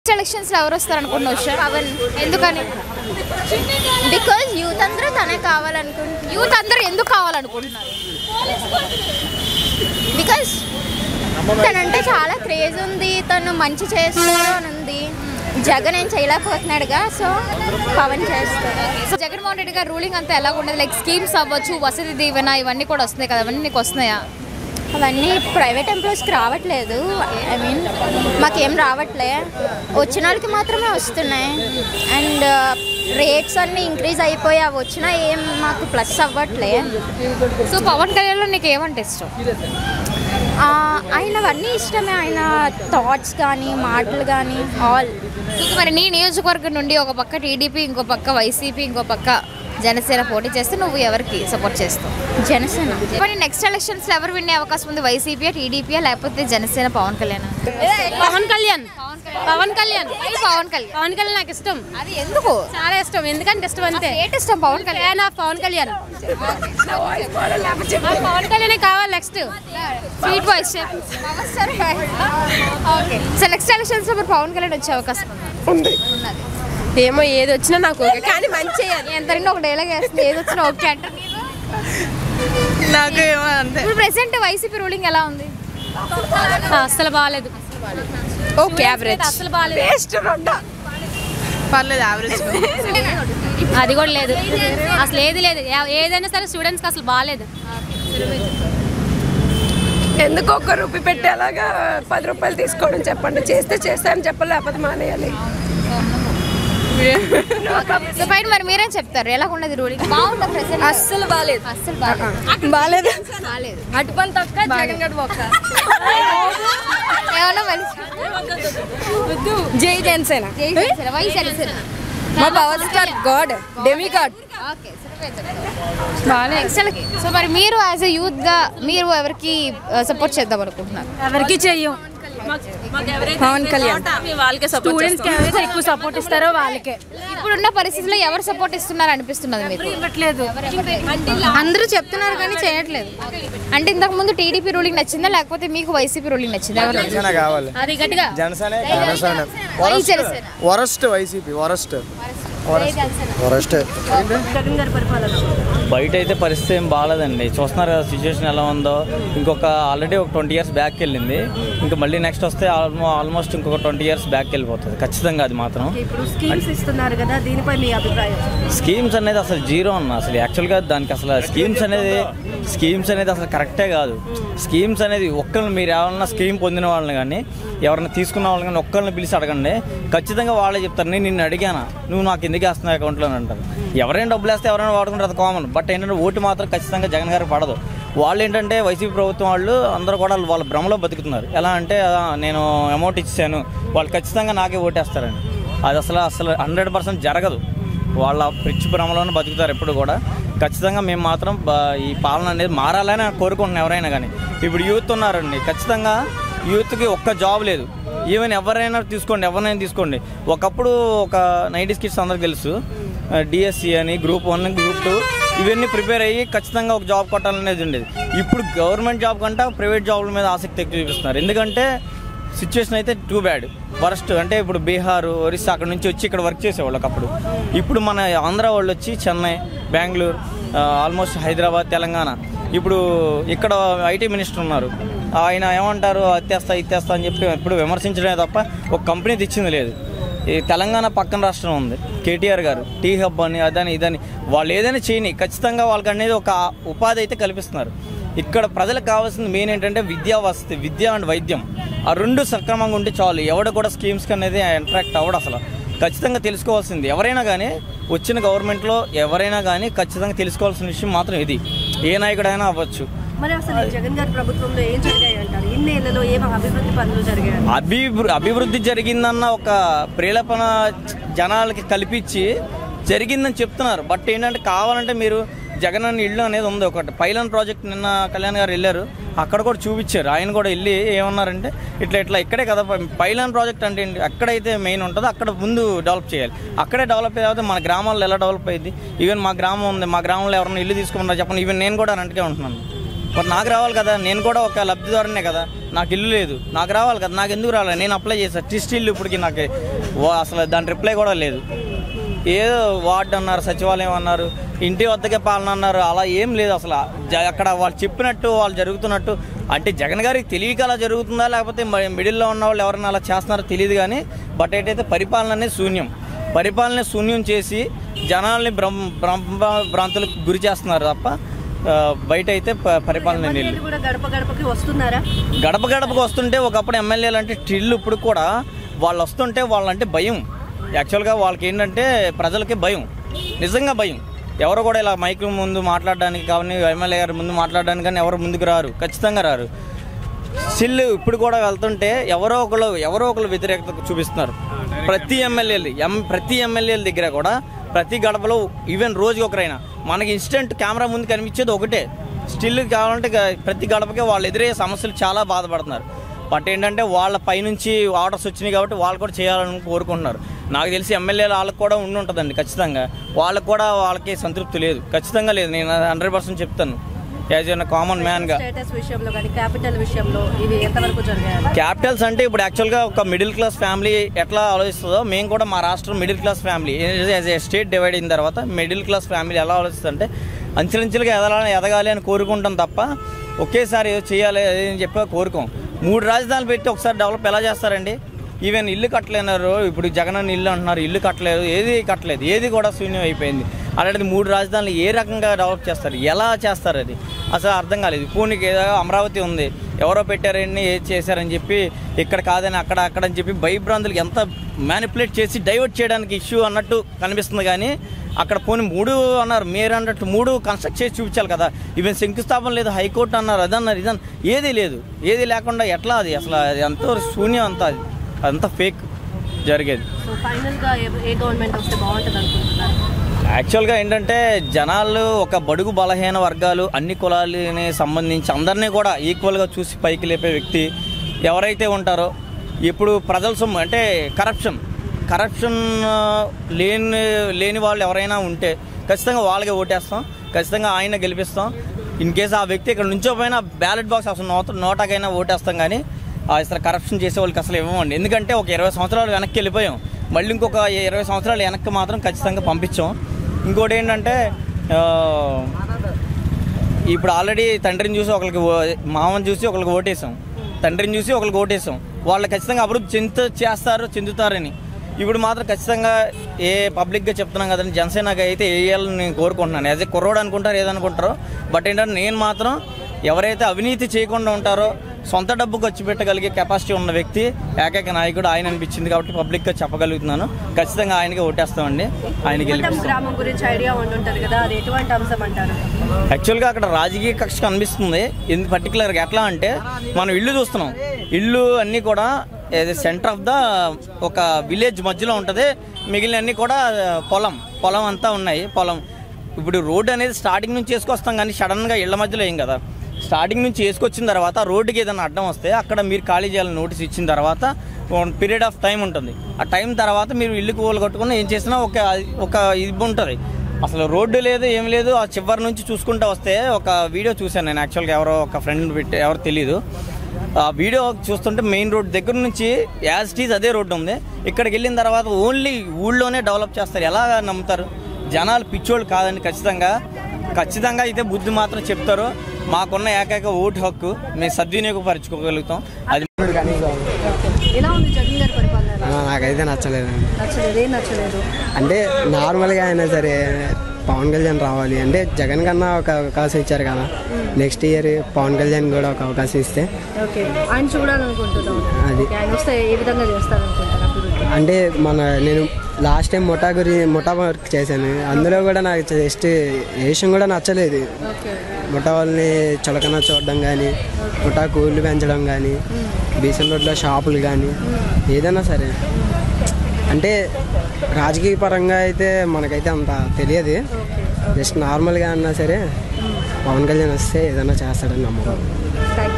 Elections లో ఎవరు వస్తారు అనుకుంటున్నావు ఉషా? పవన్ ఎందుకని బికాజ్ యూత్ అందరూ తనే కావాలనుకుంటున్నారు యూత్ అందరూ ఎందుకు కావాలనుకుంటున్నారు బికాజ్ తనంటే చాలా క్రేజ్ ఉంది తను మంచి చేస్తున్నాడు అని ఉంది జగన్ ఏం చేయలేకపోతున్నాడుగా సో పవన్ చేస్తాడు సో జగన్మోహన్ రెడ్డి గారు రూలింగ్ అంతా ఎలా ఉండదు లైక్ స్కీమ్స్ అవ్వచ్చు వసతి దీవెన ఇవన్నీ కూడా వస్తున్నాయి కదా అవన్నీ నీకు వస్తున్నాయా అవన్నీ ప్రైవేట్ ఎంప్లాయీస్కి రావట్లేదు ఐ మీన్ మాకేం రావట్లే వచ్చిన వాళ్ళకి మాత్రమే వస్తున్నాయి అండ్ రేట్స్ అన్నీ ఇంక్రీజ్ అయిపోయి అవి వచ్చినా ఏం మాకు ప్లస్ అవ్వట్లే సో పవన్ కళ్యాణ్లో నీకు ఏమంటే ఇష్టం ఆ, ఆయనవన్నీ ఇష్టమే ఆయన థాట్స్ కానీ మాటలు కానీ ఆల్ సో మరి నీ నియోజకవర్గం నుండి ఒక పక్క టీడీపీ ఇంకో పక్క వైసీపీ ఇంకో పక్క జనసేన పోటీ చేస్తే నువ్వు ఎవరికి సపోర్ట్ చేస్తావు జనసేన మరి నెక్స్ట్ ఎలక్షన్స్ లో ఎవరు వినే అవకాశం ఉంది వైసీపీ టీడీపీ లేకపోతే జనసేన పవన్ కళ్యాణ్ పవన్ కళ్యాణ్ పవన్ కళ్యాణ్ పవన్ కళ్యాణ్ పవన్ కళ్యాణ్ నాకు ఇష్టం అది ఎందుకు చాలా ఇష్టం ఎందుకంటే ఇష్టం అంతే ఏంటి ఇష్టం పవన్ కళ్యాణ్ నా పవన్ కళ్యాణ్ నాకు పవన్ కళ్యాణ్ కావాలి next sweet voice okay so next elections లో మరి పవన్ కళ్యాణ్ వచ్చే అవకాశం ఉంది ఉన్నది ఏమో ఏది వచ్చినా నాకు ఓకే కానీ మంచి చేయాలి ఎంత ఒక డైలాగ్ వేస్తుంది ఏది వచ్చినా ఓకే అంటారు నాకు ఏమో అంతే ఇప్పుడు ప్రెసెంట్ వైసీపీ రూలింగ్ ఎలా ఉంది అస్సలు బాగాలేదు ఓకే యావరేజ్ అస్సలు బాగాలేదు బెస్ట్ రొట్ట పర్లేదు యావరేజ్ అది కూడా లేదు అసలు ఏది లేదు ఏ- ఏదైనా సరే స్టూడెంట్స్కి అసలు బాగాలేదు ఎందుకు ఒక్క రూపాయి పెట్టి అలాగా పది రూపాయలు తీసుకోవడం చెప్పండి చేస్తే చేస్తానని చెప్పాలి లేకపోతే మానేయాలి సో పైన మరి మీరేం చెప్తారు ఎలా ఉన్నది రూలింగ్ బాగుందా ప్రెసెంట్ అస్సలు బాగాలేదు అస్సలు బాగాలేదు బాగాలేదు బాగాలేదు అటు పని తొక్క జగన్ గడు ఒక్క ఏమన్నా మరి జై జనసేన జై జనసేన, వై జనసేన. మా power star god demi god okay బాగాలేదు సో మరి మీరు యాజ్ ఎ యూత్ గా మీరు ఎవరికి సపోర్ట్ చేద్దాం అనుకుంటున్నారు ఎవరికి చెయ్యం పవన్ కళ్యాణ్ వాళ్ళకే స్టూడెంట్స్కి ఎవరైతే ఎక్కువ సపోర్ట్ ఇస్తారో వాళ్ళకే ఇప్పుడున్న పరిస్థితుల్లో ఎవరు సపోర్ట్ ఇస్తున్నారు అనిపిస్తున్నది మీకు ఇవ్వట్లేదు అందరూ చెప్తున్నారు కానీ చేయట్లేదు అంటే ఇంతకు ముందు టీడీపీ రూలింగ్ నచ్చిందా లేకపోతే మీకు వైసీపీ రూలింగ్ నచ్చిందా ఎవరు జనసేన కావాలి అది గట్టిగా Janasena Janasena why Janasena worst YCP worst worst బయట అయితే పరిస్థితి ఏం బాగాలేదండి చూస్తున్నారు కదా సిచ్యువేషన్ ఎలా ఉందో ఇంకొక ఆల్రెడీ ఒక ట్వంటీ ఇయర్స్ బ్యాక్ వెళ్ళింది ఇంకా మళ్ళీ నెక్స్ట్ వస్తే ఆల్మో ఆల్మోస్ట్ ఇంకొక ట్వంటీ ఇయర్స్ బ్యాక్ వెళ్ళిపోతుంది ఖచ్చితంగా అది మాత్రం ఇస్తున్నారు కదా దీనిపై మీ అభిప్రాయం స్కీమ్స్ అనేది అసలు జీరో అన్న అసలు యాక్చువల్గా దానికి అసలు స్కీమ్స్ అనేది స్కీమ్స్ అనేది అసలు కరెక్టే కాదు స్కీమ్స్ అనేది ఒక్కరిని మీరు ఎవరన్నా స్కీమ్ పొందిన వాళ్ళని కానీ ఎవరైనా తీసుకున్న వాళ్ళని కానీ ఒక్కరిని పిలిచి అడగండి ఖచ్చితంగా వాళ్ళే చెప్తారు నేను నిన్ను అడిగానా నువ్వు నాకు ఎందుకు వేస్తున్నావు అకౌంట్లో అని అంటారు ఎవరైనా డబ్బులు వేస్తే ఎవరైనా వాడుకుంటారు అది కామన్ బట్ ఏంటంటే ఓటు మాత్రం ఖచ్చితంగా జగన్ గారికి పడదు వాళ్ళు ఏంటంటే వైసీపీ ప్రభుత్వం వాళ్ళు అందరూ కూడా వాళ్ళ భ్రమలో బతుకుతున్నారు ఎలా అంటే "ఆ, నేను అమౌంట్ ఇచ్చాను వాళ్ళు ఖచ్చితంగా నాకే ఓటేస్తారని అది అసలు అసలు హండ్రెడ్ పర్సెంట్ జరగదు వాళ్ళ పిచ్చి భ్రమలోనే బతుకుతారు ఎప్పుడు కూడా ఖచ్చితంగా మేము మాత్రం బ- ఈ పాలన అనేది మారాలని కోరుకుంటున్నాం ఎవరైనా కానీ ఇప్పుడు యూత్ ఉన్నారండి ఖచ్చితంగా యూత్కి ఒక్క జాబ్ లేదు ఈవెన్ ఎవరైనా తీసుకోండి ఎవరైనా తీసుకోండి ఒకప్పుడు ఒక నైంటీ కిడ్స్ అందరికి తెలుసు డిఎస్సి అని గ్రూప్ వన్ గ్రూప్ టూ ఇవన్నీ ప్రిపేర్ అయ్యి ఖచ్చితంగా ఒక జాబ్ కొట్టాలనేది ఉండేది ఇప్పుడు గవర్నమెంట్ జాబ్ కంటే ప్రైవేట్ జాబ్ల మీద ఆసక్తి ఎక్కువ చూపిస్తున్నారు ఎందుకంటే సిచ్యువేషన్ అయితే టూ బ్యాడ్ వరస్ట్ అంటే ఇప్పుడు బీహార్ ఒరిస్సా అక్కడ నుంచి వచ్చి ఇక్కడ వర్క్ చేసేవాళ్ళు ఒకప్పుడు ఇప్పుడు మన ఆంధ్ర వాళ్ళు వచ్చి చెన్నై బెంగళూరు ఆల్మోస్ట్ హైదరాబాద్ తెలంగాణ ఇప్పుడు ఇక్కడ ఐటీ మినిస్టర్ ఉన్నారు ఆయన ఏమంటారు అత్తేస్తా ఇత్తేస్తా అని చెప్పి ఇప్పుడు విమర్శించడమే తప్ప ఒక కంపెనీ తెచ్చింది లేదు ఈ తెలంగాణ పక్కన రాష్ట్రం ఉంది కేటీఆర్ గారు టీ హబ్ అని అదని ఇదని వాళ్ళు ఏదైనా చేయని ఖచ్చితంగా వాళ్ళకి అనేది ఒక ఉపాధి అయితే కల్పిస్తున్నారు ఇక్కడ ప్రజలకు కావాల్సింది మెయిన్ ఏంటంటే విద్యా వసతి విద్య అండ్ వైద్యం ఆ రెండు సక్రమంగా ఉంటే చాలు ఎవడ కూడా స్కీమ్స్కి అనేది ఇంటరాక్ట్ అవ్వడు అసలు ఖచ్చితంగా తెలుసుకోవాల్సింది ఎవరైనా కానీ వచ్చిన గవర్నమెంట్లో ఎవరైనా కానీ ఖచ్చితంగా తెలుసుకోవాల్సిన విషయం మాత్రం ఇది ఏ నాయకుడైనా అవ్వచ్చు మరి అసలు ఈ జగన్ గారి ప్రభుత్వంలో ఏం జరిగాయి అంటారు ఇన్ని ఏళ్లలో ఏం అభివృద్ధి పనులు జరిగాయి అభివృ అభివృద్ధి జరిగిందన్న ఒక ప్రేరేపణ జనాలకి కల్పించి జరిగిందని చెప్తున్నారు బట్ ఏంటంటే కావాలంటే మీరు జగన్ అన్న ఇల్లు అనేది ఉంది ఒకటి పైలన్ ప్రాజెక్ట్ నిన్న కళ్యాణ్ గారు వెళ్ళారు అక్కడ కూడా చూపించారు ఆయన కూడా వెళ్ళి ఏమన్నారంటే ఇట్లా ఇట్లా ఇక్కడే కదా పైలన్ ప్రాజెక్ట్ అంటే ఏంటి అక్కడైతే మెయిన్ ఉంటుందో అక్కడ ముందు డెవలప్ చేయాలి అక్కడే డెవలప్ అయితే మన గ్రామాల్లో ఎలా డెవలప్ అయ్యింది ఈవెన్ మా గ్రామం ఉంది మా గ్రామంలో ఎవరైనా ఇల్లు తీసుకున్నారో చెప్పండి ఈవెన్ నేను కూడా రెంట్కే ఉంటున్నాను మరి నాకు రావాలి కదా నేను కూడా ఒక లబ్ధిదారునే కదా నాకు ఇల్లు లేదు నాకు రావాలి కదా నాకు ఎందుకు రావాలి నేను అప్లై చేశాను టిస్ట్ ఇల్లు ఇప్పటికి నాకు వా- అసలు దాని రిప్లై కూడా లేదు ఏదో వార్డు అన్నారు సచివాలయం అన్నారు ఇంటి వద్దకే పాలన అన్నారు అలా ఏం లేదు అసలు జ- అక్కడ వాళ్ళు చెప్పినట్టు వాళ్ళు జరుగుతున్నట్టు అంటే జగన్ గారికి తెలియక అలా జరుగుతుందా లేకపోతే మ- మిడిల్లో ఉన్న వాళ్ళు ఎవరైనా అలా చేస్తున్నారో తెలియదు కానీ బట్ ఏంటైతే పరిపాలన అనేది శూన్యం పరిపాలన శూన్యం చేసి జనాల్ని బ్రహ్మ బ్రహ్మ భ్రాంతులకు గురి చేస్తున్నారు తప్ప ఆ, బయట అయితే ప- పరిపాలన నీళ్ళు ఎమ్మెల్యేలు కూడా గడప గడపకి వస్తున్నారా గడప గడపకు వస్తుంటే ఒకప్పుడు ఎమ్మెల్యేలు అంటే టిల్లు ఇప్పుడు కూడా వాళ్ళు వస్తుంటే వాళ్ళంటే భయం యాక్చువల్గా వాళ్ళకి ఏంటంటే ప్రజలకి భయం నిజంగా భయం ఎవరు కూడా ఇలా మైక్ ముందు మాట్లాడడానికి కానీ ఎమ్మెల్యే గారి ముందు మాట్లాడడానికి కానీ ఎవరు ముందుకు రారు ఖచ్చితంగా రారు స్టిల్ ఇప్పుడు కూడా వెళ్తుంటే ఎవరో ఒకరు ఎవరో ఒకరు వ్యతిరేకత చూపిస్తున్నారు ప్రతి ఎమ్మెల్యేలు ఎం ప్రతి ఎమ్మెల్యేల దగ్గర కూడా ప్రతి గడపలో ఈవెన్ రోజుకి ఒకరైనా మనకి ఇన్స్టెంట్ కెమెరా ముందు కనిపించేది ఒకటే స్టిల్ కావాలంటే గ- ప్రతి గడపకి వాళ్ళు ఎదురయ్యే సమస్యలు చాలా బాధపడుతున్నారు బట్ ఏంటంటే వాళ్ళ పైనుంచి ఆర్డర్స్ వచ్చినాయి కాబట్టి వాళ్ళు కూడా చేయాలని కోరుకుంటున్నారు నాకు తెలిసి ఎమ్మెల్యేలు వాళ్ళకి కూడా ఉండి ఉంటుందండి ఖచ్చితంగా వాళ్ళకి కూడా వాళ్ళకి సంతృప్తి లేదు ఖచ్చితంగా లేదు నేను హండ్రెడ్ పర్సెంట్ చెప్తాను యాజ్ ఎన్ కామన్ మ్యాన్గా స్టేటస్ విషయంలో కానీ క్యాపిటల్ విషయంలో ఇవి ఎంతవరకు జరిగాయి క్యాపిటల్స్ అంటే ఇప్పుడు యాక్చువల్గా ఒక మిడిల్ క్లాస్ ఫ్యామిలీ ఎట్లా ఆలోచిస్తుందో మేము కూడా మా రాష్ట్రం middle class family as a state divide అయిన తర్వాత మిడిల్ క్లాస్ ఫ్యామిలీ ఎలా ఆలోచిస్తుందంటే అంచెలంచెలుగా ఎదగాలని ఎదగాలి అని కోరుకుంటాం తప్ప ఒకేసారి ఏదో చేయాలి అది అని చెప్పి కోరుకోం మూడు రాజధానులు పెట్టి ఒకసారి డెవలప్ ఎలా చేస్తారండి ఈవెన్ ఇల్లు కట్టలేనారు ఇప్పుడు జగన్ అన్న ఇల్లు అంటున్నారు ఇల్లు కట్టలేదు ఏది కట్టలేదు ఏది కూడా శూన్యం అయిపోయింది అలాంటిది మూడు రాజధానులు ఏ రకంగా డెవలప్ చేస్తారు ఎలా చేస్తారు అది అసలు అర్థం కాలేదు పూనికి ఏదో అమరావతి ఉంది ఎవరో పెట్టారని ఏది చేశారని చెప్పి ఇక్కడ కాదని అక్కడ అక్కడ అని చెప్పి భయభ్రాంతులకు ఎంత మ్యానిపులేట్ చేసి డైవర్ట్ చేయడానికి ఇష్యూ అన్నట్టు కనిపిస్తుంది కానీ అక్కడ పోనీ మూడు అన్నారు మీరు అన్నట్టు మూడు కన్స్ట్రక్ట్ చేసి చూపించాలి కదా ఈవెన్ శంకుస్థాపన లేదు హైకోర్టు అన్నారు అదన్నారు ఇదన్నారు ఏది లేదు ఏది లేకుండా ఎట్లా అది అసలు అది ఎంతో శూన్యం అంతా అది అదంతా ఫేక్ జరిగేది సో ఫైనల్ గా ఏ- ఏ గవర్నమెంట్ వస్తే బాగుంటుంది అనుకుంటున్నారు యాక్చువల్గా ఏంటంటే జనాలు ఒక బడుగు బలహీన వర్గాలు అన్ని కులాలని సంబంధించి అందరినీ కూడా ఈక్వల్గా చూసి పైకి లేపే వ్యక్తి ఎవరైతే ఉంటారో ఇప్పుడు ప్రజల సొమ్ము అంటే కరప్షన్ కరప్షన్ ఆ, లేని లేని వాళ్ళు ఎవరైనా ఉంటే ఖచ్చితంగా వాళ్ళకే ఓటేస్తాం ఖచ్చితంగా ఆయన గెలిపిస్తాం ఇన్ కేసు ఆ వ్యక్తి ఇక్కడ నుంచోపోయినా బ్యాలెట్ బాక్స్ అసలు నోట నోటాకైనా ఓటేస్తాం కానీ ఆ అసలు కరప్షన్ చేసే వాళ్ళకి అసలు ఇవ్వమండి ఎందుకంటే ఒక ఇరవై సంవత్సరాలు వెనక్కి వెళ్ళిపోయాం మళ్ళీ ఇంకొక ఇరవై సంవత్సరాలు వెనక్కి మాత్రం ఖచ్చితంగా పంపించాం ఇంకోటి ఏంటంటే ఆ, ఇప్పుడు ఆల్రెడీ తండ్రిని చూసి ఒకరికి ఓ- మామని చూసి ఒకరికి ఓటేసాం తండ్రిని చూసి ఒకరికి ఓటేసాం వాళ్ళు ఖచ్చితంగా అభివృద్ధి చెందుతూ చేస్తారు చెందుతారని ఇప్పుడు మాత్రం ఖచ్చితంగా ఏ పబ్లిక్గా చెప్తున్నాం కదండి జనసేనకి అయితే వేయాలని నేను కోరుకుంటున్నాను యాజ్ ఏ కుర్రోడు అనుకుంటారు ఏదనుకుంటారో బట్ ఏంటంటే నేను మాత్రం ఎవరైతే అవినీతి చేయకుండా ఉంటారో సొంత డబ్బు ఖర్చు పెట్టగలిగే కెపాసిటీ ఉన్న వ్యక్తి ఏకైక నాయకుడు ఆయన అనిపించింది కాబట్టి పబ్లిక్గా చెప్పగలుగుతున్నాను ఖచ్చితంగా ఆయనకి ఓటేస్తామండి ఆయనకి కుమ్మటం గెలిపిస్తాం గ్రామం గురించి ఐడియా ఉండుంటది కదా అది ఎటువంటి అంశం అంటారు యాక్చువల్గా అక్కడ రాజకీయ కక్ష కనిపిస్తుంది ఇది పర్టికులర్గా ఎట్లా అంటే మనం ఇల్లు చూస్తున్నాం ఇల్లు అన్నీ కూడా సెంటర్ ఆఫ్ ద ఒక విలేజ్ మధ్యలో ఉంటుంది మిగిలిన అన్నీ కూడా పొలం పొలం అంతా ఉన్నాయి పొలం ఇప్పుడు రోడ్డు అనేది స్టార్టింగ్ నుంచి వేసుకొస్తాం కానీ సడన్గా ఇళ్ల మధ్యలో ఏం కదా స్టార్టింగ్ నుంచి వేసుకొచ్చిన తర్వాత రోడ్డుకి ఏదైనా అడ్డం వస్తే అక్కడ మీరు ఖాళీ చేయాలని నోటీస్ ఇచ్చిన తర్వాత పీరియడ్ ఆఫ్ టైం ఉంటుంది ఆ టైం తర్వాత మీరు ఇల్లు కూలు కట్టుకుని ఏం చేసినా ఒక ఒక ఇది ఉంటుంది అసలు రోడ్డు లేదు ఏం లేదు ఆ చివరి నుంచి చూసుకుంటూ వస్తే ఒక వీడియో చూశాను నేను యాక్చువల్గా ఎవరో ఒక ఫ్రెండ్ పెట్టి ఎవరు తెలియదు ఆ వీడియో చూస్తుంటే మెయిన్ రోడ్ దగ్గర నుంచి యాజ్ టీజ్ అదే రోడ్డు ఉంది ఇక్కడికి వెళ్ళిన తర్వాత ఓన్లీ ఊళ్ళోనే డెవలప్ చేస్తారు ఎలా నమ్ముతారు జనాలు పిచ్చోళ్ళు కాదండి ఖచ్చితంగా ఖచ్చితంగా అయితే బుద్ధి మాత్రం చెప్తారు మాకున్న ఏకైక ఓటు హక్కు మేము సద్వినియోగపరచుకోగలుగుతాం అది ఎలా ఉంది జగన్ గారి పరిపాలన ఆ, నాకైతే నచ్చలేదండి నచ్చలేదు ఏం నచ్చలేదు అంటే నార్మల్గా అయినా సరే పవన్ కళ్యాణ్ రావాలి అంటే జగన్ కన్నా ఒక అవకాశం ఇచ్చారు కదా నెక్స్ట్ ఇయర్ పవన్ కళ్యాణ్ కూడా ఒక అవకాశం ఇస్తే ఓకే ఆయన చూడాలనుకుంటున్నాం అది ఆయన వస్తే ఏ విధంగా చేస్తారనుకుంటారు అభివృద్ధి అంటే మన నేను లాస్ట్ టైం ముఠా గురి ముఠా వర్క్ చేశాను అందులో కూడా నాకు జస్ట్ ఏ విషయం కూడా నచ్చలేదు ఓకే ముఠా వాళ్ళని చులకన చూడడం కానీ ముఠా కూళ్ళు పెంచడం కానీ బీసెన్ రోడ్లో షాపులు కానీ ఏదైనా సరే అంటే రాజకీయ పరంగా అయితే మనకైతే అంత తెలియదు జస్ట్ నార్మల్గా అన్నా సరే పవన్ కళ్యాణ్ వస్తే ఏదైనా చేస్తాడని నమ్మకం